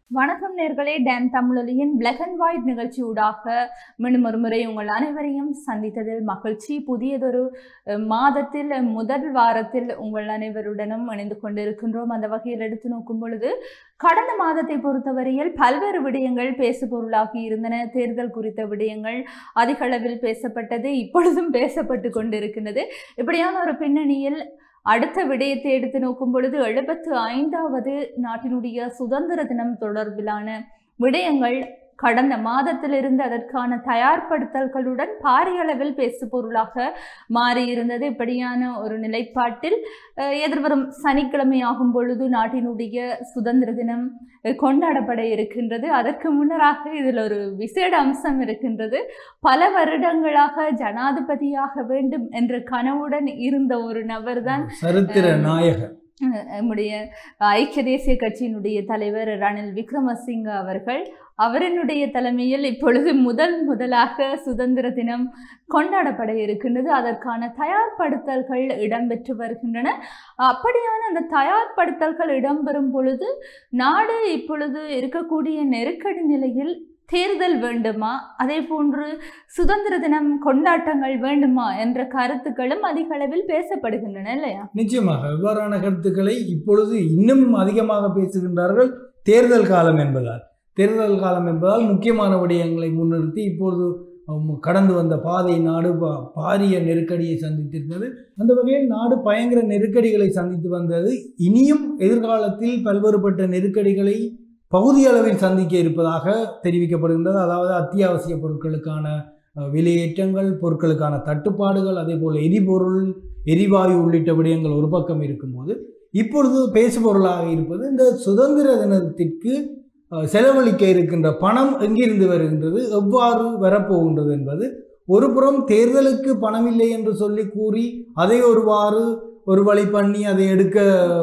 வணக்கம் நேர்களே டான் தமிழொலியின் பிளாக் அண்ட் ஒயிட் நிகழ்ச்சியூடாக மீண்டும் ஒரு முறை உங்கள் அனைவரையும் சந்தித்ததில் மகிழ்ச்சி புதியதொரு அஹ், மாதத்தில் அஹ், முதல் வாரத்தில் உங்கள் அனைவருடனும் இணைந்து கொண்டிருக்கின்றோம் அந்த வகையில் எடுத்து நோக்கும் பொழுது கடந்த மாதத்தை பொறுத்தவரையில் பல்வேறு விடயங்கள் பேசுபொருளாகி இருந்தன தேர்தல் குறித்த விடயங்கள் அதிக அளவில் பேசப்பட்டது இப்பொழுதும் பேசப்பட்டு கொண்டிருக்கின்றது இப்படியான ஒரு பின்னணியில் அடுத்த விடயத்தை எடுத்து நோக்கும் பொழுது எழுபத்து ஐந்தாவது நாட்டினுடைய சுதந்திர தினம் தொடர்பிலான விடயங்கள் கடந்த மாதத்திலிருந்து அதற்கான தயார்படுத்தல்களுடன் பாரிய அளவில் பேசு பொருளாக மாறியிருந்தது இப்படியான ஒரு நிலைப்பாட்டில் அஹ், எதிர்வரும் சனிக்கிழமை ஆகும் பொழுது நாட்டினுடைய சுதந்திர தினம் அஹ், கொண்டாடப்பட இருக்கின்றது அதற்கு முன்னராக இதில் ஒரு விசேட அம்சம் இருக்கின்றது பல வருடங்களாக ஜனாதிபதியாக வேண்டும் என்ற கனவுடன் இருந்த ஒரு நபர்தான் சரித்திர நாயகர் அஹ் நம்முடைய ஐக்கிய தேசிய கட்சியினுடைய தலைவர் ரணில் விக்ரமசிங்க அவர்கள் அவரினுடைய தலைமையில் இப்பொழுது முதல் முதலாக சுதந்திர தினம் கொண்டாடப்பட இருக்கின்றது அதற்கான தயார்படுத்தல்கள் இடம்பெற்று வருகின்றன அப்படியான அந்த தயார்படுத்தல்கள் இடம்பெறும் பொழுது நாடு இப்பொழுது இருக்கக்கூடிய நெருக்கடி நிலையில் தேர்தல் வேண்டுமா அதே போன்று சுதந்திர தினம் கொண்டாட்டங்கள் வேண்டுமா என்ற கருத்துக்களும் அதிக அளவில் பேசப்படுகின்றன இல்லையா நிச்சயமாக இவ்வாறான கருத்துக்களை இப்பொழுது இன்னும் அதிகமாக பேசுகின்றார்கள் தேர்தல் காலம் என்பதால் தேர்தல் காலம் என்பதால் முக்கியமான விடயங்களை முன்னிறுத்தி இப்பொழுது அம், கடந்து வந்த பாதை நாடு பா- பாரிய நெருக்கடியை சந்தித்திருந்தது அந்த வகையில் நாடு பயங்கர நெருக்கடிகளை சந்தித்து வந்தது இனியும் எதிர்காலத்தில் பல்வேறுபட்ட நெருக்கடிகளை பகுதி அளவில் சந்திக்க இருப்பதாக தெரிவிக்கப்படுகின்றது அதாவது அத்தியாவசிய பொருட்களுக்கான அஹ், விலையேற்றங்கள் பொருட்களுக்கான தட்டுப்பாடுகள் அதே போல் எரிபொருள் எரிவாயு உள்ளிட்ட விடயங்கள் ஒரு பக்கம் இருக்கும்போது இப்பொழுது பேசுபொருளாக இருப்பது இந்த சுதந்திர தினத்திற்கு அஹ், செலவழிக்க இருக்கின்ற பணம் எங்கிருந்து வருகின்றது எவ்வாறு வரப்போகின்றது என்பது ஒரு புறம் தேர்தலுக்கு பணமில்லை என்று சொல்லி கூறி அதை ஒருவாறு ஒரு வழி பண்ணி அதை எடுக்க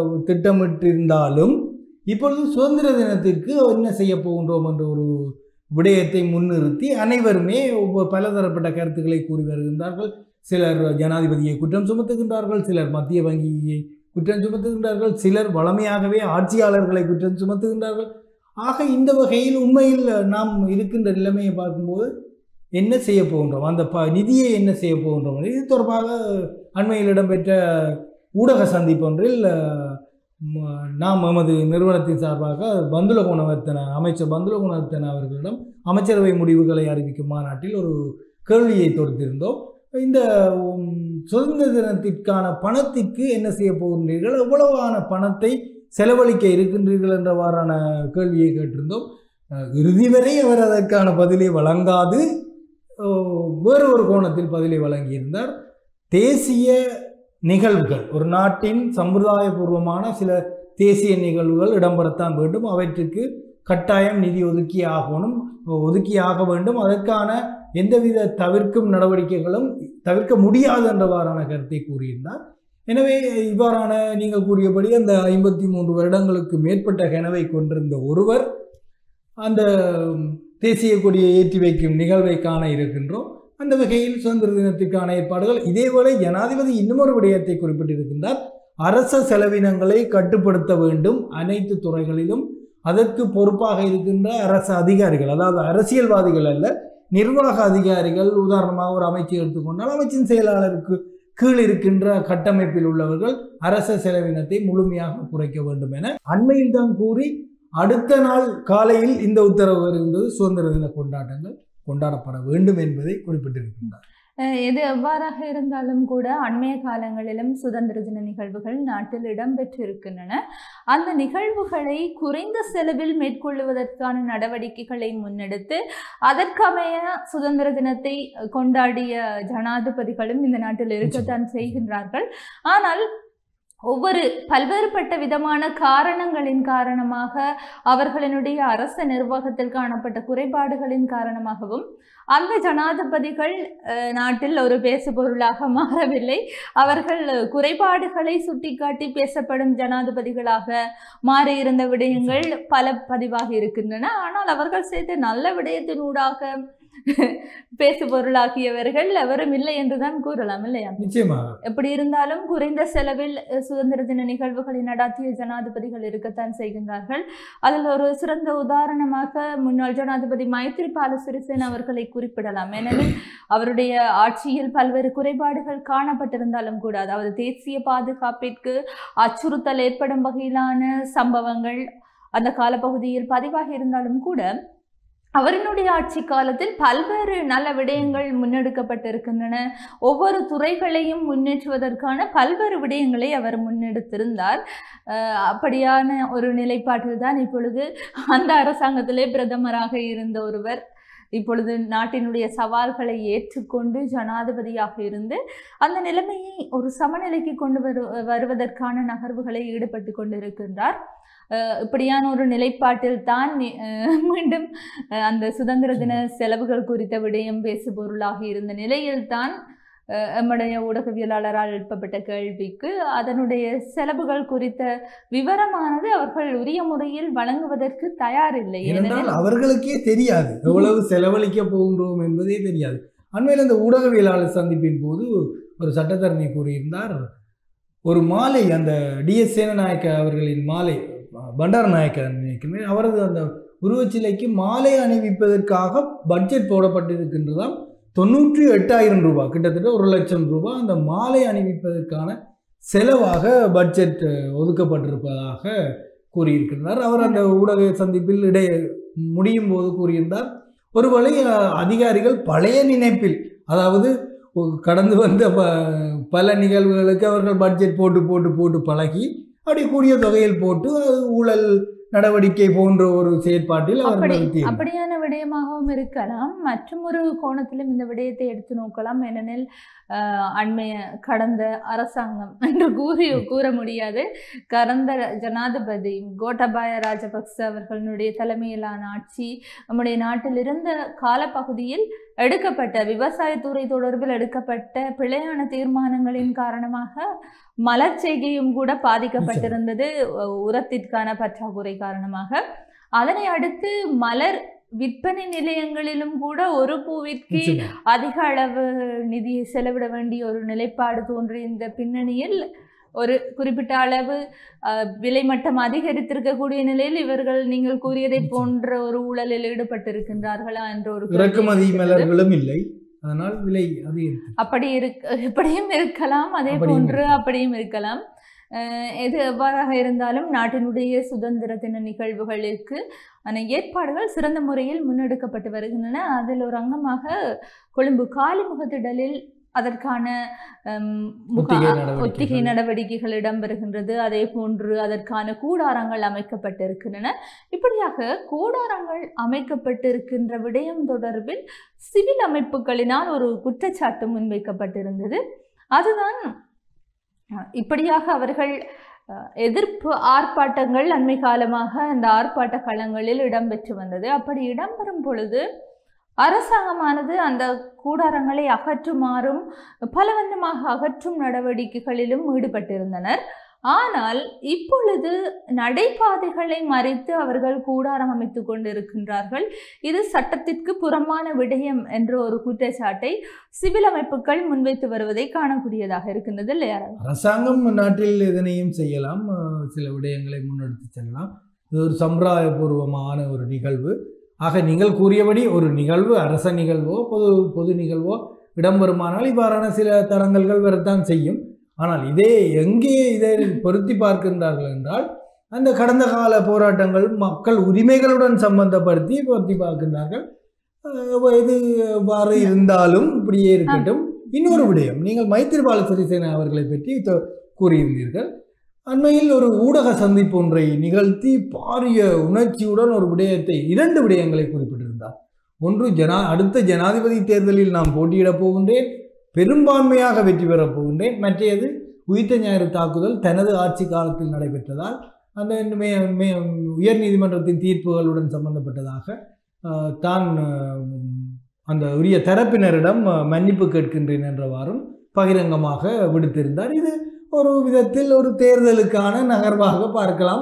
திட்டமிட்டிருந்தாலும் இப்பொழுது சுதந்திர தினத்திற்கு என்ன செய்ய போகின்றோம் என்ற ஒரு விடயத்தை முன்னிறுத்தி அனைவருமே ஒவ்வொரு பலதரப்பட்ட கருத்துக்களை கூறி வருகின்றார்கள் சிலர் ஜனாதிபதியை குற்றம் சுமத்துகின்றார்கள் சிலர் மத்திய வங்கியை குற்றம் சுமத்துகின்றார்கள் சிலர் வளமையாகவே ஆட்சியாளர்களை குற்றம் சுமத்துகின்றார்கள் ஆக இந்த வகையில் உண்மையில் நாம் இருக்கின்ற நிலைமையை பார்க்கும்போது என்ன செய்ய போகின்றோம் அந்த ப நிதியை என்ன செய்ய போகின்றோம் இது தொடர்பாக அண்மையில் இடம்பெற்ற ஊடக சந்திப்பொன்றில் அஹ், ம- நாம் எமது நிறுவனத்தின் சார்பாக பந்துல குணவர்த்தன அமைச்சர் பந்துல குணவர்த்தன அவர்களிடம் அமைச்சரவை முடிவுகளை அறிவிக்கும் மாநாட்டில் ஒரு கேள்வியை தொடுத்திருந்தோம் இந்த உம், சுதந்திர தினத்திற்கான பணத்திற்கு என்ன செய்ய போகின்றீர்கள் எவ்வளவான பணத்தை செலவழிக்க இருக்கின்றீர்கள் என்றவாறான கேள்வியை கேட்டிருந்தோம் அஹ், இறுதி வரை அவர் அதற்கான பதிலை வழங்காது அஹ், வேறு ஒரு கோணத்தில் பதிலை வழங்கியிருந்தார் தேசிய நிகழ்வுகள் ஒரு நாட்டின் சம்பிரதாயபூர்வமான சில தேசிய நிகழ்வுகள் இடம்பெறத்தான் வேண்டும் அவற்றுக்கு கட்டாயம் நிதி ஒதுக்கி ஆகணும் ஒதுக்கி ஆக வேண்டும் அதற்கான எந்தவித தவிர்க்கும் நடவடிக்கைகளும் தவிர்க்க முடியாது என்றவாறான கருத்தை கூறியிருந்தார் எனவே இவ்வாறான நீங்கள் கூறியபடி அந்த ஐம்பத்தி மூன்று வருடங்களுக்கு மேற்பட்ட கனவை கொண்டிருந்த ஒருவர் அந்த தேசிய கொடியை ஏற்றி வைக்கும் நிகழ்வை காண இருக்கின்றோம் அந்த வகையில் சுதந்திர தினத்திற்கான ஏற்பாடுகள் இதேபோல ஜனாதிபதி இன்னுமொரு விடயத்தை குறிப்பிட்டிருக்கின்றார் அரச செலவினங்களை கட்டுப்படுத்த வேண்டும் அனைத்து துறைகளிலும் அதற்கு பொறுப்பாக இருக்கின்ற அரசு அதிகாரிகள் அதாவது அரசியல்வாதிகள் அல்ல நிர்வாக அதிகாரிகள் உதாரணமாக ஒரு அமைச்சை எடுத்துக்கொண்டால் அமைச்சின் செயலாளருக்கு கீழ் இருக்கின்ற கட்டமைப்பில் உள்ளவர்கள் அரச செலவினத்தை முழுமையாக குறைக்க வேண்டும் என அண்மையில் தான் கூறி அடுத்த நாள் காலையில் இந்த உத்தரவு வருகின்றது சுதந்திர தின கொண்டாட்டங்கள் கொண்டாடப்பட வேண்டும் என்பதை குறிப்பிட்டிருக்கின்றார் அஹ் எது எவ்வாறாக இருந்தாலும் கூட அண்மைய காலங்களிலும் சுதந்திர தின நிகழ்வுகள் நாட்டில் இடம்பெற்று இருக்கின்றன அந்த நிகழ்வுகளை குறைந்த செலவில் மேற்கொள்வதற்கான நடவடிக்கைகளை முன்னெடுத்து அதற்கமைய சுதந்திர தினத்தை கொண்டாடிய ஜனாதிபதிகளும் இந்த நாட்டில் இருக்கத்தான் செய்கின்றார்கள் ஆனால் ஒவ்வொரு பல்வேறுபட்ட விதமான காரணங்களின் காரணமாக அவர்களினுடைய அரச நிர்வாகத்தில் காணப்பட்ட குறைபாடுகளின் காரணமாகவும் அந்த ஜனாதிபதிகள் அஹ், நாட்டில் ஒரு பேசுபொருளாக மாறவில்லை அவர்கள் குறைபாடுகளை சுட்டிக்காட்டி பேசப்படும் ஜனாதிபதிகளாக மாறியிருந்த விடயங்கள் பல பதிவாகி இருக்கின்றன ஆனால் அவர்கள் செய்த நல்ல விடயத்தினூடாக பேசு பொருளாக்கியவர்கள் அவரும் இல்லை என்றுதான் கூறலாம் இல்லையா நிச்சயமாக எப்படி இருந்தாலும் குறைந்த செலவில் அஹ், சுதந்திர தின நிகழ்வுகளை நடாத்திய ஜனாதிபதிகள் இருக்கத்தான் செய்கின்றார்கள் அதில் ஒரு சிறந்த உதாரணமாக முன்னாள் ஜனாதிபதி மைத்ரிபால சிறிசேன அவர்களை குறிப்பிடலாம் ஏனெனில் அவருடைய ஆட்சியில் பல்வேறு குறைபாடுகள் காணப்பட்டிருந்தாலும் கூட அதாவது தேசிய பாதுகாப்பிற்கு அச்சுறுத்தல் ஏற்படும் வகையிலான சம்பவங்கள் அந்த காலப்பகுதியில் பதிவாகி இருந்தாலும் கூட அவரினுடைய ஆட்சி காலத்தில் பல்வேறு நல்ல விடயங்கள் முன்னெடுக்கப்பட்டிருக்கின்றன ஒவ்வொரு துறைகளையும் முன்னேற்றுவதற்கான பல்வேறு விடயங்களை அவர் முன்னெடுத்திருந்தார் அஹ் அப்படியான ஒரு நிலைப்பாட்டில் தான் இப்பொழுது அந்த அரசாங்கத்திலே பிரதமராக இருந்த ஒருவர் இப்பொழுது நாட்டினுடைய சவால்களை ஏற்றுக்கொண்டு ஜனாதிபதியாக இருந்து அந்த நிலைமையை ஒரு சமநிலைக்கு கொண்டு வரு வருவதற்கான நகர்வுகளை ஈடுபட்டு கொண்டிருக்கின்றார் அஹ் இப்படியான ஒரு நிலைப்பாட்டில் தான் அஹ் மீண்டும் அஹ் அந்த சுதந்திர தின செலவுகள் குறித்த விடயம் பேசு பொருளாக இருந்த நிலையில்தான் அஹ் எம்முடைய ஊடகவியலாளரால் எழுப்பப்பட்ட கேள்விக்கு அதனுடைய செலவுகள் குறித்த விவரமானது அவர்கள் உரிய முறையில் வழங்குவதற்கு தயாரில்லை ஏனென்றால் ஏனெனில் அவர்களுக்கே தெரியாது எவ்வளவு செலவழிக்க போகின்றோம் என்பதே தெரியாது அண்மையில் அந்த ஊடகவியலாளர் சந்திப்பின் போது ஒரு சட்டத்தரணி கூறியிருந்தார் ஒரு மாலை அந்த டிஎஸ் சேனநாயக்க அவர்களின் மாலை பண்டார நாயக்க நினைக்கிறேன் அவரது அந்த உருவச்சிலைக்கு மாலை அணிவிப்பதற்காக பட்ஜெட் போடப்பட்டிருக்கின்றதாம் தொண்ணூற்றி எட்டாயிரம் ரூபாய் கிட்டத்தட்ட ஒரு லட்சம் ரூபாய் அந்த மாலை அணிவிப்பதற்கான செலவாக பட்ஜெட் ஒதுக்கப்பட்டிருப்பதாக கூறியிருக்கிறார் அவர் அந்த ஊடக சந்திப்பில் இடைய முடியும் போது கூறியிருந்தார் ஒருவேளை அஹ், அதிகாரிகள் பழைய நினைப்பில் அதாவது ஒ- கடந்து வந்த ப பல நிகழ்வுகளுக்கு அவர்கள் பட்ஜெட் போட்டு போட்டு போட்டு பழகி அப்படி கூடிய தொகையில் போட்டு அது ஊழல் நடவடிக்கை போன்ற ஒரு செயற்பாட்டில் அவர் அப்படி நிறுத்தி அப்படியான விடயமாகவும் இருக்கலாம் மற்றும் ஒரு கோணத்திலும் இந்த விடயத்தை எடுத்து நோக்கலாம் ஏனெனில் ஆஹ், அண்மைய கடந்த அரசாங்கம் என்று கூறி கூற முடியாது கடந்த ஜனாதிபதி கோட்டபாய ராஜபக்ச அவர்களுடைய தலைமையிலான ஆட்சி நம்முடைய நாட்டில் இருந்த காலப்பகுதியில் எடுக்கப்பட்ட விவசாயத்துறை தொடர்பில் எடுக்கப்பட்ட பிழையான தீர்மானங்களின் காரணமாக மலர் செய்கையும் கூட பாதிக்கப்பட்டிருந்தது உ- உரத்திற்கான பற்றாக்குறை காரணமாக அதனை அடுத்து மலர் விற்பனை நிலையங்களிலும் கூட ஒரு பூவிற்கு நிச்சயமா. அதிக அளவு நிதியை செலவிட வேண்டிய ஒரு நிலைப்பாடு தோன்றிய இந்த பின்னணியில் ஒரு குறிப்பிட்ட அளவு அஹ், விலை மட்டம் அதிகரித்திருக்கக்கூடிய நிலையில் இவர்கள் நீங்கள் கூறியதை நிச்சயம். போன்ற ஒரு ஊழலில் ஈடுபட்டிருக்கின்றார்களா என்ற ஒரு கேள்வி இறக்குமதி இருக்கிறது. மலர்களும் இல்லை அதனால் விலை அதிகரித்து அப்படி இருக்க இப்படியும் இருக்கலாம் அதே அப்படியும் போன்று இருக்கலாம். அப்படியும் இருக்கலாம் அஹ் எது எவ்வாறாக இருந்தாலும் நாட்டினுடைய சுதந்திர தின நிகழ்வுகளுக்கு ஆன ஏற்பாடுகள் சிறந்த முறையில் முன்னெடுக்கப்பட்டு வருகின்றன அதில் ஒரு அங்கமாக கொழும்பு காலிமுகத்திடலில் அதற்கான ஹம், முக- ஒத்திகை ஒத்திகை நடவடிக்கைகள். நடவடிக்கைகள் இடம்பெறுகின்றது அதே போன்று அதற்கான கூடாரங்கள் அமைக்கப்பட்டிருக்கின்றன இப்படியாக கூடாரங்கள் அமைக்கப்பட்டிருக்கின்ற விடயம் தொடர்பில் சிவில் அமைப்புகளினால் ஒரு குற்றச்சாட்டு முன்வைக்கப்பட்டிருந்தது அதுதான் அஹ், இப்படியாக அவர்கள் அஹ், எதிர்ப்பு ஆர்ப்பாட்டங்கள் அண்மை காலமாக அந்த ஆர்ப்பாட்ட களங்களில் இடம்பெற்று வந்தது அப்படி இடம்பெறும் பொழுது அரசாங்கமானது அந்த கூடாரங்களை அகற்றுமாறும் பலவந்தமாக அகற்றும் நடவடிக்கைகளிலும் ஈடுபட்டிருந்தனர் ஆனால் இப்பொழுது நடைபாதைகளை மறைத்து அவர்கள் கூடாரம் அமைத்துக் கொண்டிருக்கின்றார்கள் இது சட்டத்திற்கு புறம்பான விடயம் என்ற ஒரு குற்றச்சாட்டை சிவில் அமைப்புகள் முன்வைத்து வருவதை காணக்கூடியதாக இருக்கின்றது இல்லையா அரசாங்கம் நாட்டில் எதனையும் செய்யலாம் அஹ், சில விடயங்களை முன்னெடுத்து செல்லலாம் இது ஒரு சம்பிரதாயபூர்வமான ஒரு நிகழ்வு ஆக நீங்கள் கூறியபடி ஒரு நிகழ்வு அரச நிகழ்வோ பொது பொது நிகழ்வோ இடம்பெறுமானால் இவ்வாறான சில தடங்கல்கள் வரத்தான் செய்யும் ஆனால் இதே எங்கே இதை பொருத்தி பார்க்கின்றார்கள் என்றால் அந்த கடந்த கால போராட்டங்கள் மக்கள் உரிமைகளுடன் சம்பந்தப்படுத்தி பொருத்தி பார்க்கின்றார்கள் அஹ், இது எவ்வாறு இருந்தாலும் இப்படியே இருக்கட்டும் இன்னொரு விடயம் நீங்கள் மைத்திரிபால சிறிசேன அவர்களை பற்றி தொ- கூறியிருந்தீர்கள் அண்மையில் ஒரு ஊடக சந்திப்பு ஒன்றை நிகழ்த்தி பாரிய உணர்ச்சியுடன் ஒரு விடயத்தை இரண்டு விடயங்களை குறிப்பிட்டிருந்தார் ஒன்று ஜனா அடுத்த ஜனாதிபதி தேர்தலில் நான் போட்டியிடப் போகின்றேன் பெரும்பான்மையாக வெற்றி பெறப் போகின்றேன் மற்றையது உயிர்த்த ஞாயிறு தாக்குதல் தனது ஆட்சி காலத்தில் நடைபெற்றதால் அந்த மே மே உயர்நீதிமன்றத்தின் தீர்ப்புகளுடன் சம்பந்தப்பட்டதாக அஹ், தான் அஹ், அந்த உரிய தரப்பினரிடம் அஹ், மன்னிப்பு கேட்கின்றேன் என்றவாறும் பகிரங்கமாக விடுத்திருந்தார் இது ஒரு விதத்தில் ஒரு தேர்தலுக்கான நகர்வாக பார்க்கலாம்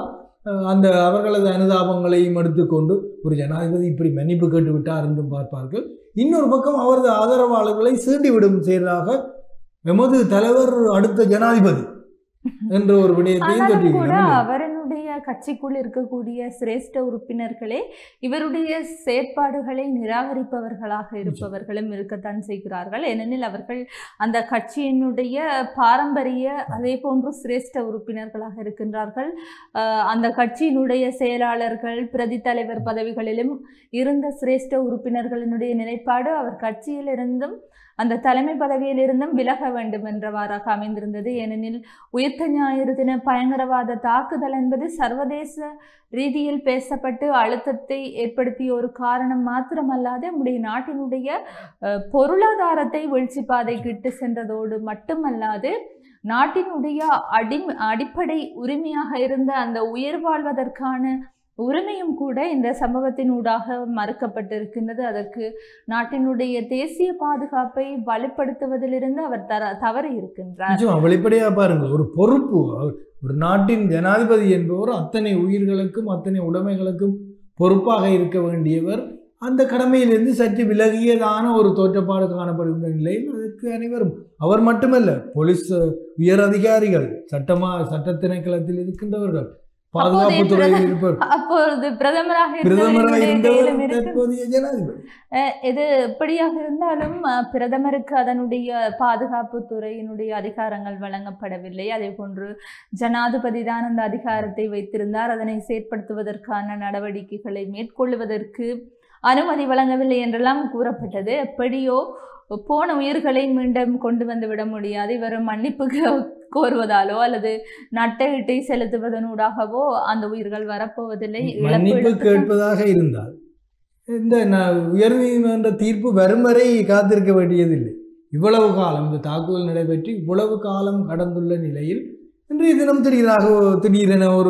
அஹ், அந்த அவர்களது அனுதாபங்களையும் எடுத்துக்கொண்டு ஒரு ஜனாதிபதி இப்படி மன்னிப்பு கேட்டு விட்டார் என்றும் பார்ப்பார்கள் இன்னொரு பக்கம் அவரது ஆதரவாளர்களை சீண்டிவிடும் செயலாக எமது தலைவர் அடுத்த ஜனாதிபதி என்ற ஒரு விடயத்தையும் ஆனாலும் கூட தொட்டிருக்கிறார் அவரனுடைய கட்சிக்குள் இருக்கக்கூடிய சிரேஷ்ட உறுப்பினர்களே இவருடைய செயற்பாடுகளை நிராகரிப்பவர்களாக இருப்பவர்களும் இருக்கத்தான் செய்கிறார்கள் ஏனெனில் அவர்கள் அந்த கட்சியினுடைய பாரம்பரிய அதே போன்று சிரேஷ்ட உறுப்பினர்களாக இருக்கின்றார்கள் அஹ் அந்த கட்சியினுடைய செயலாளர்கள் பிரதி தலைவர் பதவிகளிலும் இருந்த சிரேஷ்ட உறுப்பினர்களினுடைய நிலைப்பாடு அவர் கட்சியிலிருந்தும் அந்த தலைமை பதவியிலிருந்தும் விலக வேண்டும் என்றவாறாக அமைந்திருந்தது ஏனெனில் உயிர்த்த ஞாயிறு தின பயங்கரவாத தாக்குதல் என்பது சர்வதேச ரீதியில் பேசப்பட்டு அழுத்தத்தை ஏற்படுத்திய ஒரு காரணம் மாத்திரமல்லாது நம்முடைய நாட்டினுடைய அஹ், பொருளாதாரத்தை வீழ்ச்சி பாதைக்கு இட்டு சென்றதோடு மட்டுமல்லாது நாட்டினுடைய அடி அடிப்படை உரிமையாக இருந்த அந்த உயிர் வாழ்வதற்கான உரிமையும் கூட இந்த சம்பவத்தின் ஊடாக மறுக்கப்பட்டிருக்கின்றது அதற்கு நாட்டினுடைய தேசிய பாதுகாப்பை வலுப்படுத்துவதிலிருந்து அவர் தர தவறி இருக்கின்றார் நிச்சயமா வெளிப்படையா பாருங்கள் ஒரு பொறுப்பு அவர் ஒரு நாட்டின் ஜனாதிபதி என்பவர் அத்தனை உயிர்களுக்கும் அத்தனை உடைமைகளுக்கும் பொறுப்பாக இருக்க வேண்டியவர் அந்த கடமையிலிருந்து சற்று விலகியதான ஒரு தோற்றப்பாடு காணப்படுகின்ற நிலையில் அதற்கு அனைவரும் அவர் மட்டுமல்ல போலீஸ் உயர் அதிகாரிகள் சட்டமா சட்ட திணைக்களத்தில் இருக்கின்றவர்கள் பாதுகாப்பு துறையில் இருப்பவர் அப்பொழுது பிரதமராக பிரதமராக இருந்தவருடைய இருந்தவர் கையிலும் இருக்கு. தற்போதைய ஜனாதிபதி அஹ் இது எப்படியாக இருந்தாலும் அஹ், பிரதமருக்கு அதனுடைய பாதுகாப்பு துறையினுடைய அதிகாரங்கள் வழங்கப்படவில்லை அதே போன்று ஜனாதிபதி தான் அந்த அதிகாரத்தை வைத்திருந்தார் அதனை செயற்படுத்துவதற்கான நடவடிக்கைகளை மேற்கொள்வதற்கு அனுமதி வழங்கவில்லை என்றெல்லாம் கூறப்பட்டது எப்படியோ போன உயிர்களை மீண்டும் கொண்டு வந்து விட முடியாது இவர் மன்னிப்பு கோ- கோருவதாலோ அல்லது நட்டையிட்டை செலுத்துவதனூடாகவோ அந்த உயிர்கள் வரப்போவதில்லை மன்னிப்பு இழப்பீடு கேட்பதாக இருந்தால் இந்த ந- உயர்நீதிமன்ற தீர்ப்பு வரும் வரை காத்திருக்க வேண்டியதில்லை இவ்வளவு காலம் இந்த தாக்குதல் நடைபெற்று இவ்வளவு காலம் கடந்துள்ள நிலையில் இன்றைய தினம் திடீராக திடீரென ஒரு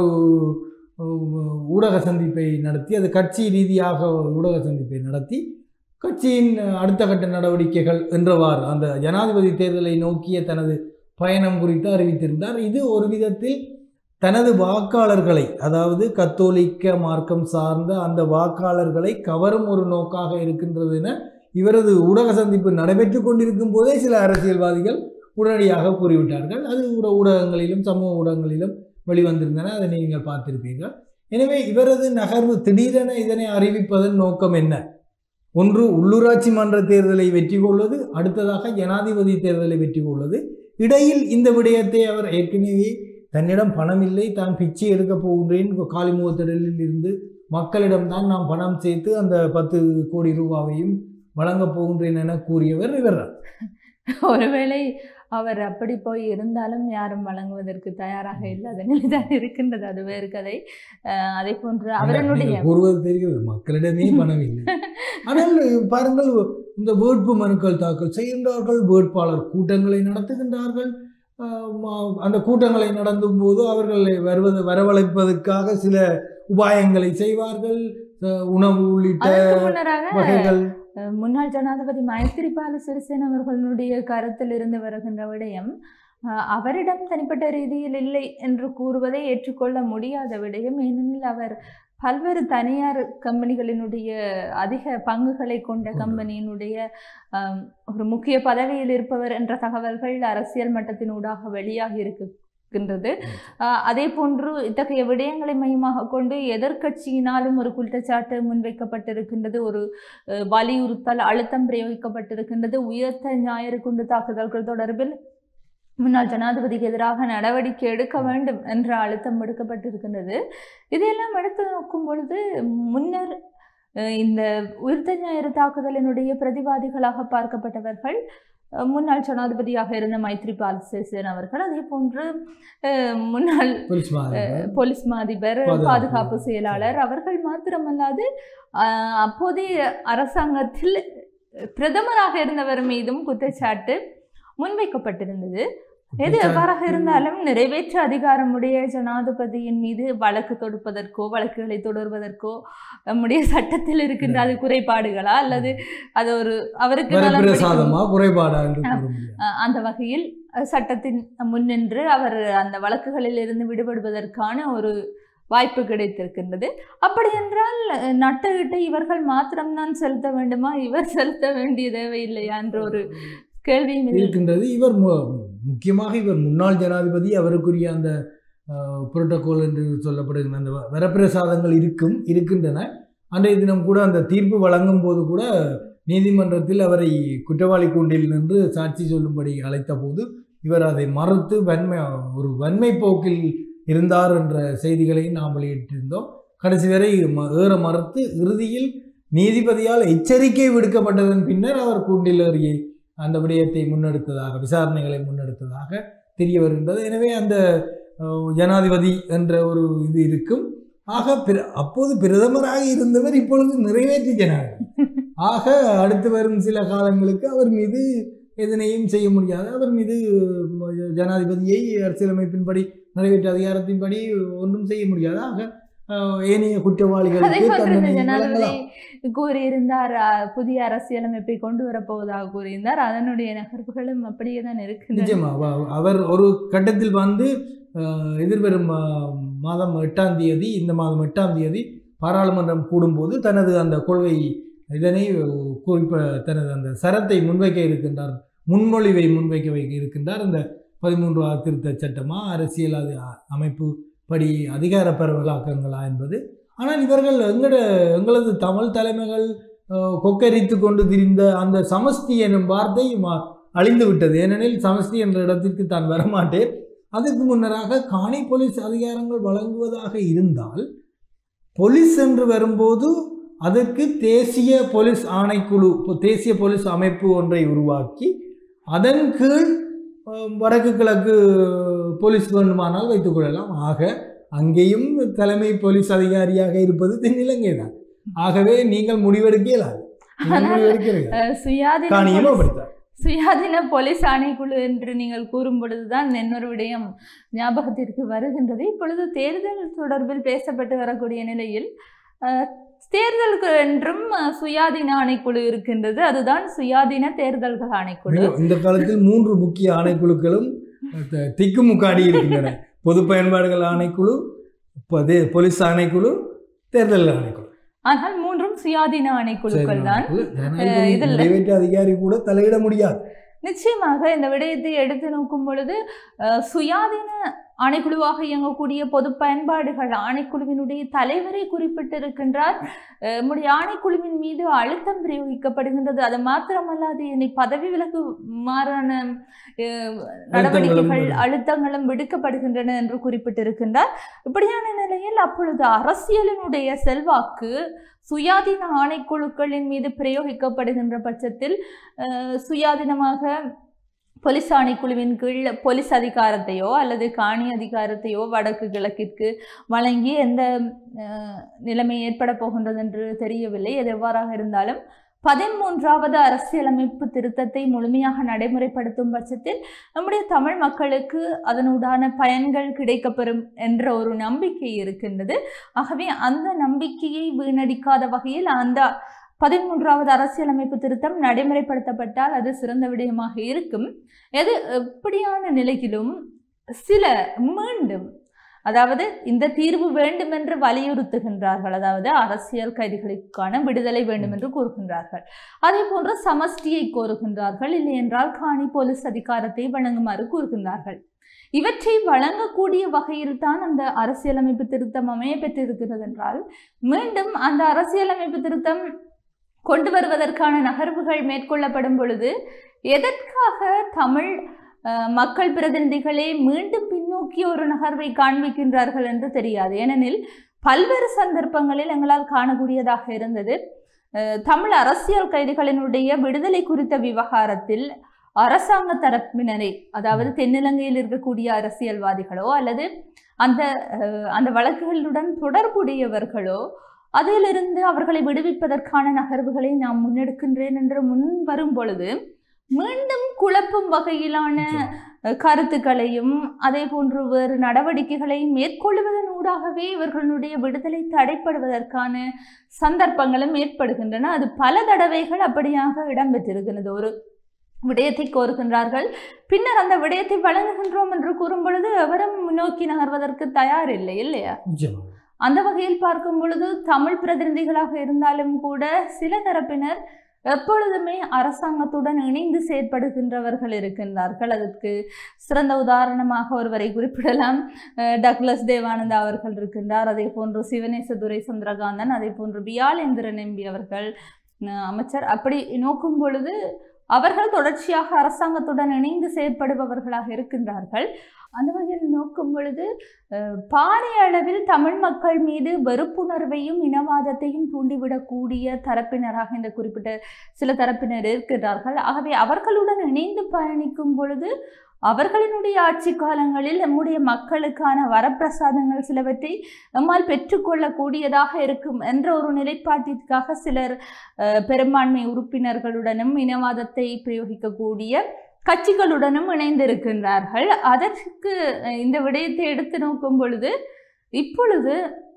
உ- ஊடக சந்திப்பை நடத்தி அது கட்சி ரீதியாக ஒரு ஊடக சந்திப்பை நடத்தி கட்சியின் அடுத்த கட்ட நடவடிக்கைகள் என்றவாறு அந்த ஜனாதிபதி தேர்தலை நோக்கிய தனது பயணம் குறித்து அறிவித்திருந்தார் இது ஒரு விதத்தில் தனது வாக்காளர்களை அதாவது கத்தோலிக்க மார்க்கம் சார்ந்த அந்த வாக்காளர்களை கவரும் ஒரு நோக்காக இருக்கின்றது என இவரது ஊடக சந்திப்பு நடைபெற்று கொண்டிருக்கும் போதே சில அரசியல்வாதிகள் உடனடியாக கூறிவிட்டார்கள் அது ஊட ஊடகங்களிலும் சமூக ஊடகங்களிலும் வெளிவந்திருந்தன அதை நீங்கள் பார்த்திருப்பீர்கள் எனவே இவரது நகர்வு திடீரென இதனை அறிவிப்பதன் நோக்கம் என்ன ஒன்று உள்ளூராட்சி மன்ற தேர்தலை வெற்றி கொள்வது அடுத்ததாக ஜனாதிபதி தேர்தலை வெற்றி கொள்வது இடையில் இந்த விடயத்தை அவர் ஏற்கனவே தன்னிடம் பணம் இல்லை தான் பிச்சை எடுக்க போகின்றேன் காலிமுகத்திடலில் இருந்து மக்களிடம்தான் நான் பணம் சேர்த்து அந்த பத்து கோடி ரூபாவையும் வழங்கப் போகின்றேன் என கூறியவர் இவர்தான் ஒருவேளை அவர் அப்படி போய் இருந்தாலும் யாரும் வழங்குவதற்கு தயாராக இல்லாத நிலைதான் இருக்கின்றது அது வேறு கதை அஹ் அதே போன்று அவரனுடைய நீங்கள் கூறுவது தெரிகிறது மக்களிடமே பணம் இல்லை ஆனால் பாருங்கள் இந்த வேட்பு மனுக்கள் தாக்கல் செய்கின்றார்கள் வேட்பாளர் கூட்டங்களை நடத்துகின்றார்கள் ஆஹ் ம- அந்த கூட்டங்களை நடந்தும் போது அவர்களை வருவது வரவழைப்பதற்காக சில உபாயங்களை செய்வார்கள் அஹ் உணவு உள்ளிட்ட அதற்கு முன்னராக வகைகள் அஹ் முன்னாள் ஜனாதிபதி மைத்திரிபால சிறிசேன அவர்களுடைய கருத்தில் இருந்து வருகின்ற விடயம் அஹ் அவரிடம் தனிப்பட்ட ரீதியில் இல்லை என்று கூறுவதை ஏற்றுக்கொள்ள முடியாத விடயம் ஏனெனில் அவர் பல்வேறு தனியார் கம்பெனிகளினுடைய அதிக பங்குகளை கொண்ட கம்பெனியினுடைய அஹ், ஒரு முக்கிய பதவியில் இருப்பவர் என்ற தகவல்கள் அரசியல் மட்டத்தினூடாக வெளியாகி இருக்கின்றது அஹ், அதே போன்று இத்தகைய விடயங்களை மையமாக கொண்டு எதிர்க்கட்சியினாலும் ஒரு குற்றச்சாட்டு முன்வைக்கப்பட்டிருக்கின்றது ஒரு அஹ், வலியுறுத்தல் அழுத்தம் பிரயோகிக்கப்பட்டிருக்கின்றது உயர்த்த ஞாயிறு குண்டு தாக்குதல்கள் தொடர்பில் முன்னாள் ஜனாதிபதிக்கு எதிராக நடவடிக்கை எடுக்க வேண்டும் என்ற அழுத்தம் விடுக்கப்பட்டிருக்கின்றது இதையெல்லாம் எடுத்து நோக்கும் பொழுது முன்னர் அஹ், இந்த உயிர்த்த ஞாயிறு தாக்குதலினுடைய பிரதிவாதிகளாக பார்க்கப்பட்டவர்கள் அஹ், முன்னாள் ஜனாதிபதியாக இருந்த மைத்ரிபால சிறிசேன அவர்கள் அதே போன்று அஹ், முன்னாள் போலீஸ் மாதிரி போலீஸ் மாதிபர் பாதுகாப்பு. பாதுகாப்பு செயலாளர் அவர்கள் மாத்திரமல்லாது ஆஹ், அப்போதைய அரசாங்கத்தில் பிரதமராக இருந்தவர் மீதும் குற்றச்சாட்டு முன்வைக்கப்பட்டிருந்தது எது எவ்வாறாக இருந்தாலும் நிறைவேற்று அதிகாரமுடைய ஜனாதிபதியின் மீது வழக்கு தொடுப்பதற்கோ வழக்குகளை தொடர்வதற்கோ நம்முடைய சட்டத்தில் இருக்கின்ற அது குறைபாடுகளா அல்லது அது ஒரு அவருக்கு நலம் பிடிக்கும் வரப்பிரசாதமா குறைபாடா என்று கூற முடியாது அஹ் அந்த வகையில் அஹ், சட்டத்தின் முன்னின்று அவர் அந்த வழக்குகளில் இருந்து விடுபடுவதற்கான ஒரு வாய்ப்பு கிடைத்திருக்கின்றது அப்படி என்றால் அஹ், நட்டஈட்டை இவர்கள் மாத்திரம்தான் செலுத்த வேண்டுமா இவர் செலுத்த வேண்டிய தேவையில்லையா என்ற ஒரு கேள்வியும் இதில் இருக்கின்றது இவர் மு- முக்கியமாக இவர் முன்னாள் ஜனாதிபதி அவருக்குரிய அந்த புரோட்டோகால் என்று சொல்லப்படுகிற அந்த வ- வரப்பிரசாதங்கள் இருக்கும் இருக்கின்றன அன்றைய தினம் கூட அந்த தீர்ப்பு வழங்கும் போது கூட நீதிமன்றத்தில் அவரை குற்றவாளி கூண்டில் நின்று சாட்சி சொல்லும்படி அழைத்த போது இவர் அதை மறுத்து வன்மை ஒரு வன்மை போக்கில் இருந்தார் என்ற செய்திகளையும் நாம் வெளியிட்டிருந்தோம் கடைசி வரை ம- ஏற மறுத்து இறுதியில் நீதிபதியால் எச்சரிக்கை விடுக்கப்பட்டதன் பின்னர் அவர் கூண்டில் ஏறி அந்த விடயத்தை முன்னெடுத்ததாக விசாரணைகளை முன்னெடுத்ததாக தெரிய வருகின்றது எனவே அந்த அஹ், ஜனாதிபதி என்ற ஒரு இது இருக்கும் ஆக பிர அப்போது பிரதமராக இருந்தவர் இப்பொழுது நிறைவேற்றி ஜனாதிபதி ஆக அடுத்து வரும் சில காலங்களுக்கு அவர் மீது எதனையும் செய்ய முடியாது அவர் மீது அஹ், ஜனாதிபதியை அரசியலமைப்பின்படி நிறைவேற்ற அதிகாரத்தின்படி ஒன்றும் செய்ய முடியாது ஆக அஹ், ஏனைய அதை குற்றவாளிகளுக்கு போன்று தண்டனை ஜனாதிபதி வழங்கலாம் கூறியிருந்தார் அஹ், புதிய அரசியலமைப்பை கொண்டு வரப்போவதாக கூறியிருந்தார் அதனுடைய நகர்வுகளும் அப்படியே தான் இருக்கின்றன நிச்சயமா அவ- அவர் ஒரு கட்டத்தில் வந்து அஹ், எதிர்வரும் அஹ், மாதம் எட்டாம் தேதி இந்த மாதம் எட்டாம் தேதி பாராளுமன்றம் கூடும்போது தனது அந்த கொள்கை இதனை குறிப்ப தனது அந்த சரத்தை முன்வைக்க இருக்கின்றார் முன்மொழிவை முன்வைக்க வைக்க இருக்கின்றார் இந்த பதிமூன்றாவது திருத்த சட்டமா அரசியல் அது அமைப்பு படி அதிகார பரவலாக்கங்களா என்பது ஆனால் இவர்கள் எங்களோட எங்களது தமிழ் தலைமைகள் அஹ், கொக்கரித்து கொண்டு திரிந்த அந்த சமஸ்தி எனும் வார்த்தை ம- அழிந்து விட்டது ஏனெனில் சமஸ்தி என்ற இடத்திற்கு தான் வரமாட்டேன் அதுக்கு முன்னராக காணி போலீஸ் அதிகாரங்கள் வழங்குவதாக இருந்தால் போலீஸ் என்று வரும்போது அதற்கு தேசிய போலீஸ் ஆணைக்குழு இப்போ தேசிய போலீஸ் அமைப்பு ஒன்றை உருவாக்கி அதன் கீழ் அஹ், வடக்கு கிழக்கு போலீஸ் வேண்டுமானால் வைத்துக்கொள்ளலாம் ஆக அங்கேயும் தலைமை போலீஸ் அதிகாரியாக இருப்பது தென்னிலங்கை தான் ஆகவே நீங்கள் முடிவெடுக்க இயலாது நீங்கள் ஆனால், முடிவெடுக்கிறீர்கள் அஹ், சுயாதீன காணியும் போலீஸ்- அப்படித்தான் சுயாதீன போலீஸ் ஆணைக்குழு என்று நீங்கள் கூறும் பொழுதுதான் இன்னொரு விடயம் ஞாபகத்திற்கு வருகின்றது இப்பொழுது தேர்தல் தொடர்பில் பேசப்பட்டு வரக்கூடிய நிலையில் அஹ், தேர்தலுக்கு என்றும் அஹ், சுயாதீன ஆணைக்குழு இருக்கின்றது அதுதான் சுயாதீன தேர்தல்கள் ஆணைக்குழு மிக- இந்த காலத்தில் மூன்று முக்கிய ஆணைக்குழுக்களும் த- திக்குமுக்காடி இருக்கின்றன பொது பயன்பாடுகள் ஆணைக்குழு பதே- போலீஸ் ஆணைக்குழு தேர்தல் ஆணைக்குழு ஆனால் மூன்றும் சுயாதீன ஆணைக்குழுக்கள் தான் ஆணைக்குழு. ஜனாதிபதி இதில் நிறைவேற்று அதிகாரி கூட தலையிட முடியாது நிச்சயமாக இந்த விடயத்தை எடுத்து நோக்கும் பொழுது அஹ், சுயாதீன ஆணைக்குழுவாக இயங்கக்கூடிய பொது பயன்பாடுகள் ஆணைக்குழுவினுடைய தலைவரை குறிப்பிட்டிருக்கின்றார் அஹ், நம்முடைய ஆணைக்குழுவின் மீது அழுத்தம் பிரயோகிக்கப்படுகின்றது அது மாத்திரமல்லாது என்னை பதவி விலக்கு மாறான அஹ், நடவடிக்கைகள் வரும். அழுத்தங்களும் விடுக்கப்படுகின்றன என்று குறிப்பிட்டிருக்கின்றார் இப்படியான நிலையில் அப்பொழுது அரசியலினுடைய செல்வாக்கு சுயாதீன ஆணைக்குழுக்களின் மீது பிரயோகிக்கப்படுகின்ற பட்சத்தில் அஹ், சுயாதீனமாக போலீஸ் ஆணைக்குழுவின் கீழ் போலீஸ் அதிகாரத்தையோ அல்லது காணி அதிகாரத்தையோ வடக்கு கிழக்கிற்கு வழங்கி எந்த அஹ், நிலைமை ஏற்பட போகின்றது என்று தெரியவில்லை எது எவ்வாறாக இருந்தாலும் பதிமூன்றாவது அரசியலமைப்பு திருத்தத்தை முழுமையாக நடைமுறைப்படுத்தும் பட்சத்தில் நம்முடைய தமிழ் மக்களுக்கு அதனூடான பயன்கள் கிடைக்கப்பெறும் என்ற ஒரு நம்பிக்கை இருக்கின்றது ஆகவே அந்த நம்பிக்கையை வீணடிக்காத வகையில் அந்த பதிமூன்றாவது அரசியலமைப்பு திருத்தம் நடைமுறைப்படுத்தப்பட்டால் அது சிறந்த விடயமாக இருக்கும் எது எப்படியான நிலையிலும் சில மீண்டும் அதாவது இந்த தீர்வு வேண்டும் என்று வலியுறுத்துகின்றார்கள் அதாவது அரசியல் கைதிகளுக்கான விடுதலை வேண்டும் என்று கூறுகின்றார்கள் அதே போன்று சமஷ்டியை கோருகின்றார்கள் இல்லை என்றால் காணி போலீஸ் அதிகாரத்தை வழங்குமாறு கூறுகின்றார்கள் இவற்றை வழங்கக்கூடிய வகையில் தான் அந்த அரசியலமைப்பு திருத்தம் அமைய பெற்றிருக்கிறது என்றால் மீண்டும் அந்த அரசியலமைப்பு திருத்தம் கொண்டு வருவதற்கான நகர்வுகள் மேற்கொள்ளப்படும் பொழுது எதற்காக தமிழ் அஹ், மக்கள் பிரதிநிதிகளே மீண்டும் பின்னோக்கி ஒரு நகர்வை காண்பிக்கின்றார்கள் என்று தெரியாது ஏனெனில் பல்வேறு சந்தர்ப்பங்களில் எங்களால் காணக்கூடியதாக இருந்தது அஹ், தமிழ் அரசியல் கைதிகளினுடைய விடுதலை குறித்த விவகாரத்தில் அரசாங்க தரப்பினரை அதாவது தென்னிலங்கையில் இருக்கக்கூடிய அரசியல்வாதிகளோ அல்லது அந்த அஹ், அந்த வழக்குகளுடன் தொடர்புடையவர்களோ அதிலிருந்து அவர்களை விடுவிப்பதற்கான நகர்வுகளை நாம் முன்னெடுக்கின்றேன் என்று முன் வரும் பொழுது மீண்டும் குழப்பும் வகையிலான அஹ், கருத்துக்களையும் அதே போன்று வேறு நடவடிக்கைகளையும் மேற்கொள்வதன் ஊடாகவே இவர்களுடைய விடுதலை தடைப்படுவதற்கான சந்தர்ப்பங்களும் ஏற்படுகின்றன அது பல தடவைகள் அப்படியாக இடம்பெற்றிருக்கிறது ஒரு விடயத்தை கோருகின்றார்கள் பின்னர் அந்த விடயத்தை வழங்குகின்றோம் என்று கூறும் பொழுது அவரும் முன்னோக்கி நகர்வதற்கு தயார் இல்லை இல்லையா நிச்சயமா அந்த வகையில் பார்க்கும் பொழுது தமிழ் பிரதிநிதிகளாக இருந்தாலும் கூட சில தரப்பினர் எப்பொழுதுமே அரசாங்கத்துடன் இணைந்து செயற்படுகின்றவர்கள் இருக்கின்றார்கள் அதற்கு சிறந்த உதாரணமாக ஒருவரை குறிப்பிடலாம் அஹ் டக்ளஸ் தேவானந்தா அவர்கள் இருக்கின்றார் அதே போன்று சிவனேசதுரை சந்திரகாந்தன் அதே போன்று பியாலேந்திரன் எம்பி அவர்கள் அஹ் அமைச்சர் அப்படி நோக்கும் பொழுது அவர்கள் தொடர்ச்சியாக அரசாங்கத்துடன் இணைந்து செயற்படுபவர்களாக இருக்கின்றார்கள் அந்த வகையில் நோக்கும் பொழுது அஹ், பாரிய அளவில் தமிழ் மக்கள் மீது வெறுப்புணர்வையும் இனவாதத்தையும் தூண்டிவிடக்கூடிய தரப்பினராக இந்த குறிப்பிட்ட சில தரப்பினர் இருக்கிறார்கள் ஆகவே அவர்களுடன் இணைந்து பயணிக்கும் பொழுது அவர்களினுடைய ஆட்சி காலங்களில் நம்முடைய மக்களுக்கான வரப்பிரசாதங்கள் சிலவற்றை நம்மால் பெற்றுக்கொள்ளக்கூடியதாக இருக்கும் என்ற ஒரு நிலைப்பாட்டிற்காக சிலர் அஹ், பெரும்பான்மை உறுப்பினர்களுடனும் இனவாதத்தை பிரயோகிக்கக்கூடிய கட்சிகளுடனும் இணைந்திருக்கின்றார்கள் அதற்கு அஹ், இந்த விடயத்தை எடுத்து நோக்கும் பொழுது இப்பொழுது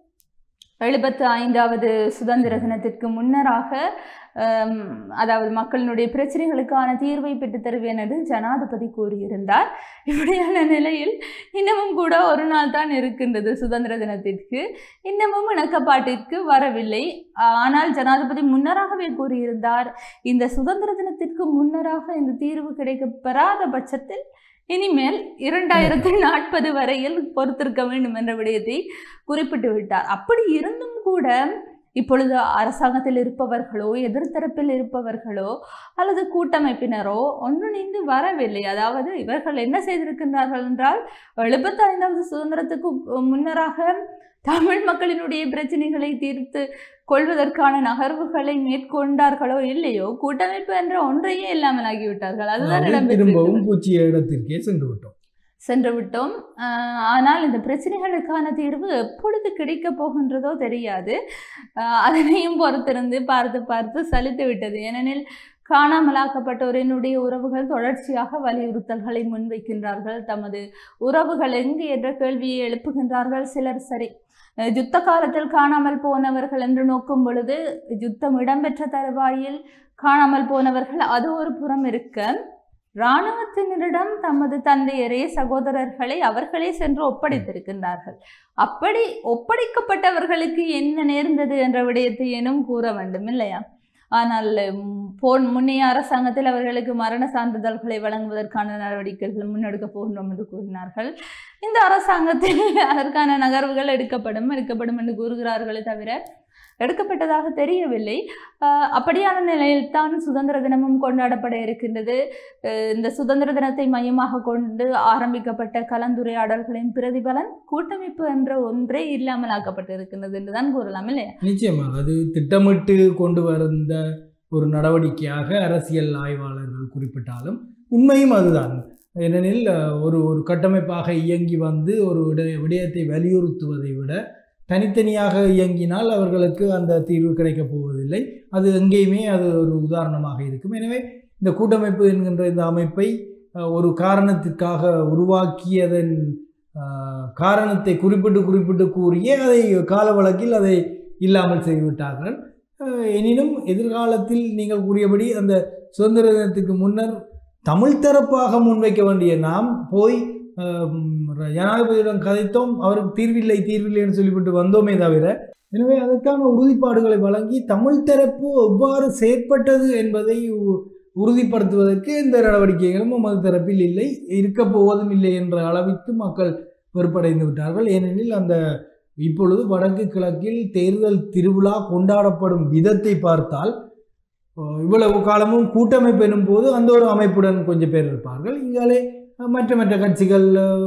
எழுபத்து ஐந்தாவது சுதந்திர தினத்திற்கு முன்னராக அம், அதாவது மக்களினுடைய பிரச்சனைகளுக்கான தீர்வை பெற்றுத் தருவேன் என்று ஜனாதிபதி கூறியிருந்தார் இப்படியான நிலையில் இன்னமும் கூட ஒரு நாள் தான் இருக்கின்றது சுதந்திர தினத்திற்கு இன்னமும் இணக்கப்பாட்டிற்கு வரவில்லை ஆனால் ஜனாதிபதி முன்னராகவே கூறியிருந்தார் இந்த சுதந்திர தினத்திற்கு முன்னராக இந்த தீர்வு கிடைக்கப் பெறாத பட்சத்தில் இனிமேல் இரண்டாயிரத்தி நாற்பது வரையில் பொறுத்திருக்க வேண்டும் என்ற விடயத்தை குறிப்பிட்டு விட்டார் அப்படி இருந்தும் கூட இப்பொழுது அரசாங்கத்தில் இருப்பவர்களோ எதிர்த்தரப்பில் இருப்பவர்களோ அல்லது கூட்டமைப்பினரோ ஒன்றிணைந்து வரவில்லை அதாவது இவர்கள் என்ன செய்திருக்கின்றார்கள் என்றால் எழுபத்தி ஐந்தாவது சுதந்திரத்துக்கு முன்னராக தமிழ் மக்களினுடைய பிரச்சனைகளை தீர்த்து கொள்வதற்கான நகர்வுகளை மேற்கொண்டார்களோ இல்லையோ கூட்டமைப்பு என்ற ஒன்றையே இல்லாமல் ஆகிவிட்டார்கள் அதுதான் அது இடம்பெற்றிருக்கிறது. திரும்பவும் பூச்சிய இடத்திற்கே சென்று விட்டோம் சென்று விட்டோம் ஆஹ் ஆனால் இந்த பிரச்சனைகளுக்கான தீர்வு எப்பொழுது கிடைக்கப் போகின்றதோ தெரியாது ஆஹ் அதனையும் பொறுத்திருந்து பார்த்து பார்த்து சலித்து விட்டது ஏனெனில் காணாமலாக்கப்பட்டோரினுடைய உறவுகள் தொடர்ச்சியாக வலியுறுத்தல்களை முன்வைக்கின்றார்கள் தமது உறவுகள் எங்கு என்ற கேள்வியை எழுப்புகின்றார்கள் சிலர் சரி அஹ் யுத்த காலத்தில் காணாமல் போனவர்கள் என்று நோக்கும் பொழுது யுத்தம் இடம்பெற்ற தருவாயில் காணாமல் போனவர்கள் அது ஒரு புறம் இருக்க இராணுவத்தினரிடம் தமது தந்தையரே சகோதரர்களை அவர்களே சென்று ஒப்படைத்திருக்கின்றார்கள் அப்படி ஒப்படைக்கப்பட்டவர்களுக்கு என்ன நேர்ந்தது என்ற விடயத்தை எனும் கூற வேண்டும் இல்லையா ஆனால் ம், போன் முன்னைய அரசாங்கத்தில் அவர்களுக்கு மரண சான்றிதழ்களை வழங்குவதற்கான நடவடிக்கைகள் முன்னெடுக்கப் போகின்றோம் என்று கூறினார்கள் இந்த அரசாங்கத்தில் அதற்கான நகர்வுகள் எடுக்கப்படும் எடுக்கப்படும் என்று கூறுகிறார்களே தவிர எடுக்கப்பட்டதாக தெரியவில்லை ஆஹ் அப்படியான நிலையில்தான் சுதந்திர தினமும் கொண்டாடப்பட இருக்கின்றது அஹ் இந்த சுதந்திர தினத்தை மையமாக கொண்டு ஆரம்பிக்கப்பட்ட கலந்துரையாடல்களின் பிரதிபலன் கூட்டமைப்பு என்ற ஒன்றே இல்லாமல் ஆக்கப்பட்டு இருக்கின்றது என்றுதான் கூறலாம் இல்லையா நிச்சயமாக அது திட்டமிட்டு கொண்டு வந்த ஒரு நடவடிக்கையாக அரசியல் ஆய்வாளர்கள் குறிப்பிட்டாலும் உண்மையும் அதுதான் ஏனெனில் அஹ், ஒரு ஒரு கட்டமைப்பாக இயங்கி வந்து ஒரு விட விடயத்தை வலியுறுத்துவதை விட தனித்தனியாக இயங்கினால் அவர்களுக்கு அந்த தீர்வு கிடைக்கப் போவதில்லை அது எங்கேயுமே அது ஒரு உதாரணமாக இருக்கும் எனவே இந்த கூட்டமைப்பு என்கின்ற இந்த அமைப்பை அஹ், ஒரு காரணத்திற்காக உருவாக்கியதன் அஹ், காரணத்தை குறிப்பிட்டு குறிப்பிட்டு கூறியே அதை கால வழக்கில் அதை இல்லாமல் செய்துவிட்டார்கள் அஹ், எனினும் எதிர்காலத்தில் நீங்கள் கூறியபடி அந்த சுதந்திர தினத்துக்கு முன்னர் தமிழ் தரப்பாக முன்வைக்க வேண்டிய நாம் போய் அஹ், ஜனாதிபதியிடம் கதைத்தோம் அவருக்கு தீர்வில்லை தீர்வில்லைன்னு சொல்லிவிட்டு வந்தோமே தவிர எனவே அதற்கான உறுதிப்பாடுகளை வழங்கி தமிழ் தரப்பு எவ்வாறு செயற்பட்டது என்பதை உ- உறுதிப்படுத்துவதற்கு இந்த நடவடிக்கைகளும் நமது தரப்பில் இல்லை இருக்கப் போவதும் இல்லை என்ற அளவிற்கு மக்கள் வெறுப்படைந்து விட்டார்கள் ஏனெனில் அந்த இப்பொழுது வடக்கு கிழக்கில் தேர்தல் திருவிழா கொண்டாடப்படும் விதத்தை பார்த்தால் அஹ், இவ்வளவு காலமும் கூட்டமைப்பு எனும் போது அந்த ஒரு அமைப்புடன் கொஞ்சம் பேர் இருப்பார்கள் இங்காலே அஹ், மற்ற மற்ற கட்சிகள்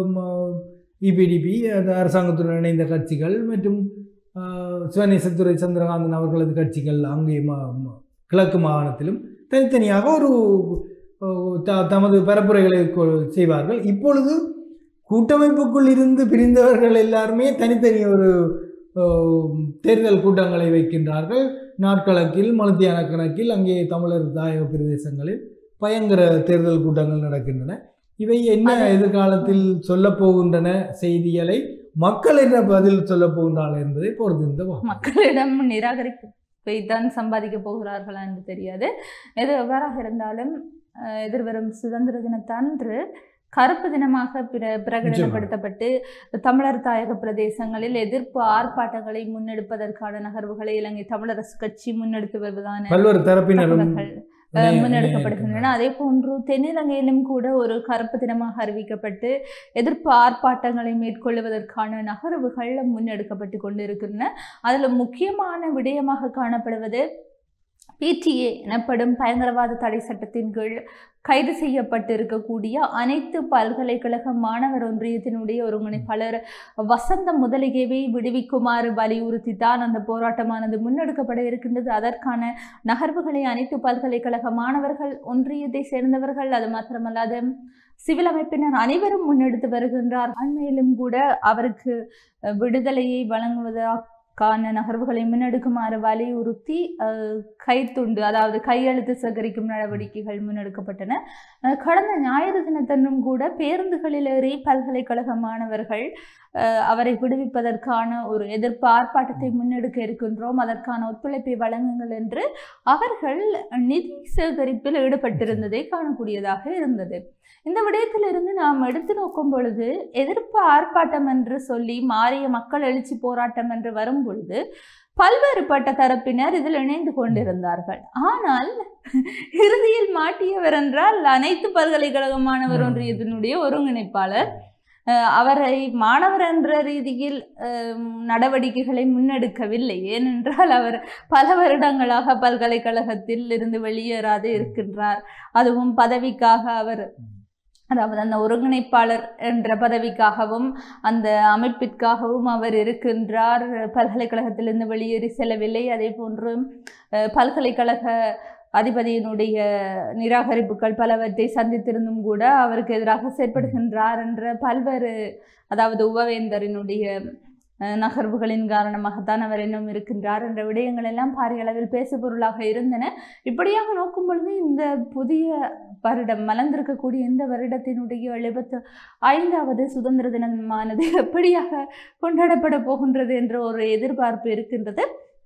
இபிடிபி அந்த அரசாங்கத்துடன் இணைந்த கட்சிகள் மற்றும் அஹ், சிவநேசத்துறை சந்திரகாந்தன் அவர்களது கட்சிகள் அங்கே ம- ம- கிழக்கு மாகாணத்திலும் தனித்தனியாக ஒரு அஹ், த தமது பரப்புரைகளை கொ- செய்வார்கள் இப்பொழுது கூட்டமைப்புக்குள் இருந்து பிரிந்தவர்கள் எல்லாருமே தனித்தனி ஒரு அஹ், தேர்தல் கூட்டங்களை வைக்கின்றார்கள் நாட்கணக்கில் மலத்தியான கணக்கில் அங்கே தமிழர் தாயக பிரதேசங்களில் பயங்கர தேர்தல் கூட்டங்கள் நடக்கின்றன இவை என்ன எதிர்காலத்தில் சொல்லப் போகின்றன செய்திகளை மக்கள் என்ன பதில் சொல்லப் போகின்றார்கள் என்பதை பொறுத்திருந்த பார்ப்போம். மக்களிடம் நிராகரிப்பை தான் சம்பாதிக்க போகிறார்களா என்று தெரியாது எது எவ்வாறாக இருந்தாலும் அஹ், எதிர்வரும் சுதந்திர தினத்தன்று கருப்பு தினமாக பிர பிரகடனப்படுத்தப்பட்டு தமிழர் தாயக பிரதேசங்களில் எதிர்ப்பு ஆர்ப்பாட்டங்களை முன்னெடுப்பதற்கான நகர்வுகளை இலங்கை தமிழரசு கட்சி முன்னெடுத்து வருவதான பல்வேறு தரப்பினரும் தகவல்கள் அஹ், இணைய- முன்னெடுக்கப்படுகின்றன அதே போன்று தென்னிலங்கையிலும் கூட ஒரு கருப்பு தினமாக அறிவிக்கப்பட்டு எதிர்ப்பு ஆர்ப்பாட்டங்களை மேற்கொள்வதற்கான நகர்வுகள் முன்னெடுக்கப்பட்டு கொண்டிருக்கின்றன அதில் முக்கியமான விடயமாக காணப்படுவது பிடிஏ எனப்படும் பயங்கரவாத தடை சட்டத்தின் கீழ் கைது செய்யப்பட்டிருக்கக்கூடிய அனைத்து பல்கலைக்கழக மாணவர் ஒன்றியத்தினுடைய ஒருங்கிணைப்பாளர் வசந்த முதலிகேவை விடுவிக்குமாறு வலியுறுத்தி தான் அந்த போராட்டமானது முன்னெடுக்கப்பட இருக்கின்றது அதற்கான நகர்வுகளை அனைத்து பல்கலைக்கழக மாணவர்கள் ஒன்றியத்தை சேர்ந்தவர்கள் அது மாத்திரமல்லாது சிவில் அமைப்பினர் அனைவரும் முன்னெடுத்து வருகின்றார் அண்மையிலும் கூட அவருக்கு அஹ், விடுதலையை வழங்குவதற்கான நகர்வுகளை முன்னெடுக்குமாறு வலியுறுத்தி அஹ், கைத்துண்டு அதாவது கையெழுத்து சேகரிக்கும் நடவடிக்கைகள் முன்னெடுக்கப்பட்டன அஹ், கடந்த ஞாயிறு தினத்தன்றும் கூட பேருந்துகளில் ஏறி பல்கலைக்கழக மாணவர்கள் அஹ், அவரை விடுவிப்பதற்கான ஒரு எதிர்ப்பு ஆர்ப்பாட்டத்தை முன்னெடுக்க இருக்கின்றோம் அதற்கான ஒத்துழைப்பை வழங்குங்கள் என்று அவர்கள் நிதி சேகரிப்பில் ஈடுபட்டிருந்ததை காணக்கூடியதாக இருந்தது இந்த விடயத்திலிருந்து நாம் எடுத்து நோக்கும் பொழுது எதிர்ப்பு ஆர்ப்பாட்டம் என்று சொல்லி மாறிய மக்கள் எழுச்சி போராட்டம் என்று வரும் பொழுது பல்வேறுபட்ட தரப்பினர் இதில் இணைந்து கொண்டிருந்தார்கள் ஆனால் இறுதியில் மாட்டியவர் என்றால் அனைத்து பல்கலைக்கழக மாணவர் ம். ஒன்றியத்தினுடைய ஒருங்கிணைப்பாளர் அஹ், அவரை மாணவர் என்ற ரீதியில் அஹ், நடவடிக்கைகளை முன்னெடுக்கவில்லை ஏனென்றால் அவர் பல வருடங்களாக பல்கலைக்கழகத்தில் இருந்து வெளியேறாது இருக்கின்றார் அதுவும் பதவிக்காக அவர் அதாவது அந்த ஒருங்கிணைப்பாளர் என்ற பதவிக்காகவும் அந்த அமைப்பிற்காகவும் அவர் இருக்கின்றார் பல்கலைக்கழகத்திலிருந்து வெளியேறி செல்லவில்லை அதே போன்று அஹ், பல்கலைக்கழக அதிபதியினுடைய நிராகரிப்புகள் பலவற்றை சந்தித்திருந்தும் கூட அவருக்கு எதிராக செயற்படுகின்றார் என்ற பல்வேறு அதாவது உபவேந்தரினுடைய அஹ், நகர்வுகளின் காரணமாகத்தான் அவர் இன்னும் இருக்கின்றார் என்ற விடயங்கள் எல்லாம் பாரிய அளவில் பேசுபொருளாக இருந்தன இப்படியாக நோக்கும் பொழுது இந்த புதிய வருடம் மலர்ந்திருக்கக்கூடிய இந்த வருடத்தினுடைய எழுபத்து ஐந்தாவது சுதந்திர தினமானது எப்படியாக கொண்டாடப்பட போகின்றது என்ற ஒரு எதிர்பார்ப்பு இருக்கின்றது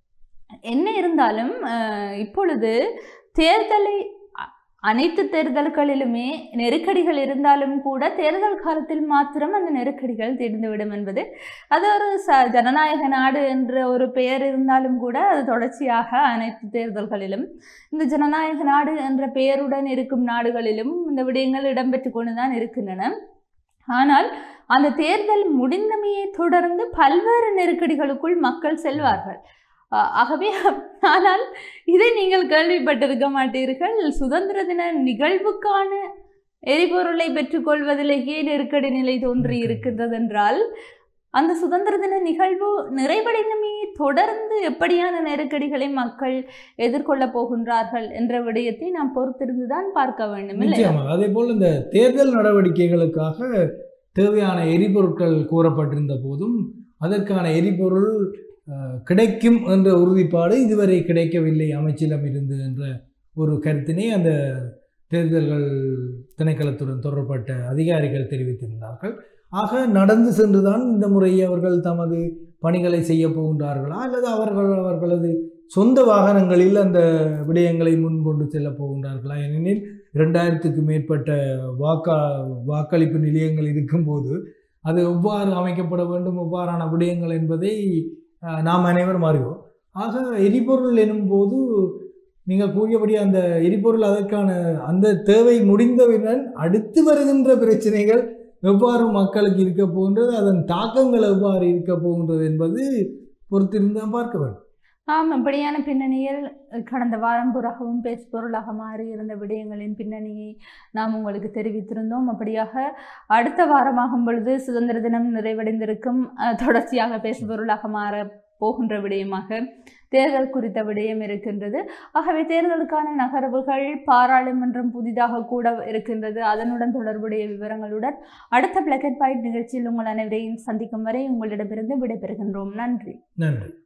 என்ன இருந்தாலும் அஹ், இப்பொழுது தேர்தலை அ- அனைத்து தேர்தல்களிலுமே நெருக்கடிகள் இருந்தாலும் கூட தேர்தல் காலத்தில் மாத்திரம் அந்த நெருக்கடிகள் தீர்ந்துவிடும் என்பது அது ஒரு ச ஜனநாயக நாடு என்ற ஒரு பெயர் இருந்தாலும் கூட அது தொடர்ச்சியாக அனைத்து தேர்தல்களிலும் இந்த ஜனநாயக நாடு என்ற பெயருடன் இருக்கும் நாடுகளிலும் இந்த விடயங்கள் இடம்பெற்று கொண்டுதான் இருக்கின்றன ஆனால் அந்த தேர்தல் முடிந்தமையை தொடர்ந்து பல்வேறு நெருக்கடிகளுக்குள் மக்கள் செல்வார்கள் அஹ் ஆகவே ஆனால் இதை நீங்கள் கேள்விப்பட்டிருக்க மாட்டீர்கள் சுதந்திர தின நிகழ்வுக்கான எரிபொருளை பெற்றுக்கொள்வதிலேயே நெருக்கடி நிலை தோன்றி இருக்கின்றது என்றால் அந்த சுதந்திர தின நிகழ்வு நிறைவடைந்தமையை தொடர்ந்து எப்படியான நெருக்கடிகளை மக்கள் எதிர்கொள்ளப் போகின்றார்கள் என்ற விடயத்தை நாம் பொறுத்திருந்துதான் பார்க்க வேண்டும் இல்லையா நிச்சயமாக அதே போல் இந்த தேர்தல் நடவடிக்கைகளுக்காக தேவையான எரிபொருட்கள் கூறப்பட்டிருந்த போதும் அதற்கான எரிபொருள் அஹ், கிடைக்கும் என்ற உறுதிப்பாடு இதுவரை கிடைக்கவில்லை அமைச்சிடம் இருந்து என்ற ஒரு கருத்தினை அந்த தேர்தல்கள் திணைக்களத்துடன் தொடர்பட்ட அதிகாரிகள் தெரிவித்திருந்தார்கள் ஆக நடந்து சென்றுதான் இந்த முறை அவர்கள் தமது பணிகளை செய்ய போகின்றார்களா அல்லது அவர்கள் அவர்களது சொந்த வாகனங்களில் அந்த விடயங்களை முன் கொண்டு செல்ல போகின்றார்களா ஏனெனில் இரண்டாயிரத்துக்கு மேற்பட்ட வாக்கா வாக்களிப்பு நிலையங்கள் இருக்கும்போது அது எவ்வாறு அமைக்கப்பட வேண்டும் எவ்வாறான விடயங்கள் என்பதை அஹ், நாம் அனைவரும் அறிவோம் ஆக எரிபொருள் எனும்போது நீங்கள் கூறியபடி அந்த எரிபொருள் அதற்கான அந்த தேவை முடிந்தவுடன் அடுத்து வருகின்ற பிரச்சனைகள் எவ்வாறு மக்களுக்கு இருக்க போகின்றது அதன் தாக்கங்கள் எவ்வாறு இருக்க போகின்றது என்பது பொறுத்திருந்தான் பார்க்க வேண்டும் ஆம் அப்படியான பின்னணியில் கடந்த வாரம் புறாகவும் பேசுபொருளாக மாறி இருந்த விடயங்களின் பின்னணியை நாம் உங்களுக்கு தெரிவித்திருந்தோம் அப்படியாக அடுத்த வாரமாகும் பொழுது சுதந்திர தினம் நிறைவடைந்திருக்கும் அஹ், தொடர்ச்சியாக பேசுபொருளாக மாற போகின்ற விடயமாக தேர்தல் குறித்த விடயம் இருக்கின்றது ஆகவே தேர்தலுக்கான நகர்வுகள் பாராளுமன்றம் புதிதாக கூட இருக்கின்றது அதனுடன் தொடர்புடைய விவரங்களுடன் அடுத்த பிளாக் அண்ட் ஒயிட் நிகழ்ச்சியில் உங்கள் அனைவரையும் சந்திக்கும் வரை உங்களிடமிருந்து விடைபெறுகின்றோம் நன்றி நன்றி